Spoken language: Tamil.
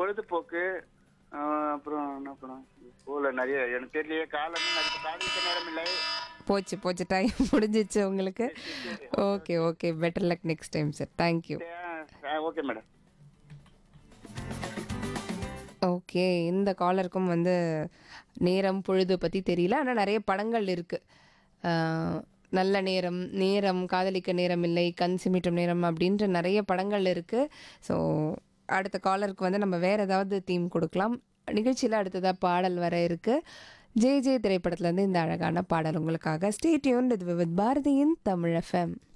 பொழுதுபோக்கு ஆஹ் அப்புறம் என்ன படம் போல நிறைய எனக்கு தெரியலையே காலம் நிறைய காதலிக்க நேரம் இல்லை போச்சு போச்சு டைம் முடிஞ்சிச்சு உங்களுக்கு okay okay better luck next time sir thank you okay madam okay இந்த காலருக்கும் வந்து நேரம் பொழுது பற்றி தெரியல ஆனால் நிறைய படங்கள் இருக்குது நல்ல நேரம் நேரம் காதலிக்க நேரம் இல்லை கண் சிமிட்டும் நேரம் அப்படின்ற நிறைய படங்கள் இருக்குது ஸோ அடுத்த காலருக்கு வந்து நம்ம வேறு ஏதாவது தீம் கொடுக்கலாம் நிகழ்ச்சியில் அடுத்ததாக பாடல் வர இருக்குது ஜே ஜே திரைப்படத்துலேருந்து இந்த அழகான பாடல் உங்களுக்காக ஸ்டேட்யூன் இது வித் பாரதியின் தமிழ் எஃப்எம்